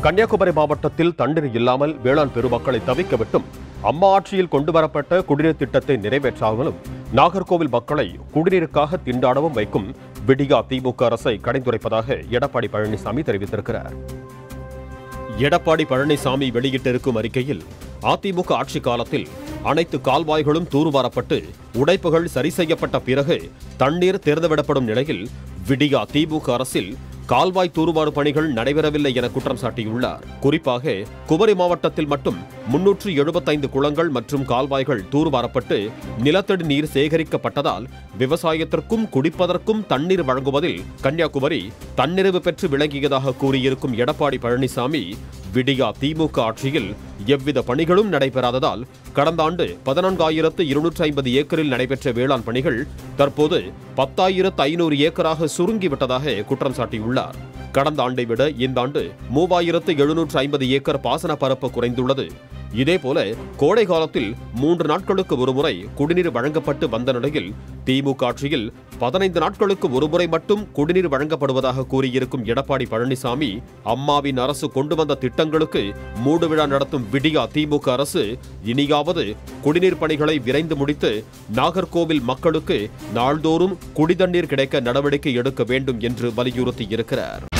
கன்னியாகுமரி மாவட்டத்தில் தண்ணீர் இல்லாமல் வேளாண் பெருமக்களை தவிக்க விட்டும் அம்மா ஆட்சியில் கொண்டுவரப்பட்ட குடிநீர் திட்டத்தை நிறைவேற்றாமலும் நாகர்கோவில் மக்களை குடிநீருக்காக திண்டாடவும் வைக்கும் விடியா திமுக அரசை கடைந்துரைப்பதாக எடப்பாடி பழனிசாமி தெரிவித்திருக்கிறார் எடப்பாடி பழனிசாமி வெளியிட்டிருக்கும் அறிக்கையில் அதிமுக ஆட்சி காலத்தில் அனைத்து கால்வாய்களும் தூர்வாரப்பட்டு உடைப்புகள் சரி செய்யப்பட்ட பிறகு தண்ணீர் திறந்துவிடப்படும் நிலையில் விடியா திமுக அரசில் கால்வாய் தூர்வாரு பணிகள் நடைபெறவில்லை என குற்றம் சாட்டியுள்ளார் குறிப்பாக குமரி மாவட்டத்தில் மட்டும் முன்னூற்று எழுபத்தைந்து குளங்கள் மற்றும் கால்வாய்கள் தூர்வாரப்பட்டு நிலத்தடி நீர் சேகரிக்கப்பட்டதால் விவசாயத்திற்கும் குடிப்பதற்கும் தண்ணீர் வழங்குவதில் கன்னியாகுமரி தன்னிறைவு பெற்று விளங்கியதாக கூறியிருக்கும் எடப்பாடி பழனிசாமி விடியா திமுக ஆட்சியில் எவ்வித பணிகளும் நடைபெறாததால் கடந்த ஆண்டு பதினான்காயிரத்து இருநூற்றி ஐம்பது ஏக்கரில் நடைபெற்ற வேளாண் பணிகள் தற்போது பத்தாயிரத்து ஐநூறு ஏக்கராக சுருங்கிவிட்டதாக குற்றம் சாட்டியுள்ளார் கடந்த ஆண்டை விட இந்த ஆண்டு மூவாயிரத்து எழுநூற்று ஐம்பது ஏக்கர் பாசன பரப்பு குறைந்துள்ளது இதேபோல கோடை காலத்தில் மூன்று நாட்களுக்கு ஒருமுறை குடிநீர் வழங்கப்பட்டு வந்த நிலையில் திமுக ஆட்சியில் பதினைந்து நாட்களுக்கு ஒருமுறை மட்டும் குடிநீர் வழங்கப்படுவதாக கூறியிருக்கும் எடப்பாடி பழனிசாமி அம்மாவின் அரசு கொண்டு வந்த திட்டங்களுக்கு மூடுவிழா நடத்தும் விடியா திமுக அரசு இனியாவது குடிநீர் பணிகளை விரைந்து முடித்து நாகர்கோவில் மக்களுக்கு நாள்தோறும் குடிதண்ணீர் கிடைக்க நடவடிக்கை எடுக்க வேண்டும் என்று வலியுறுத்தியிருக்கிறார்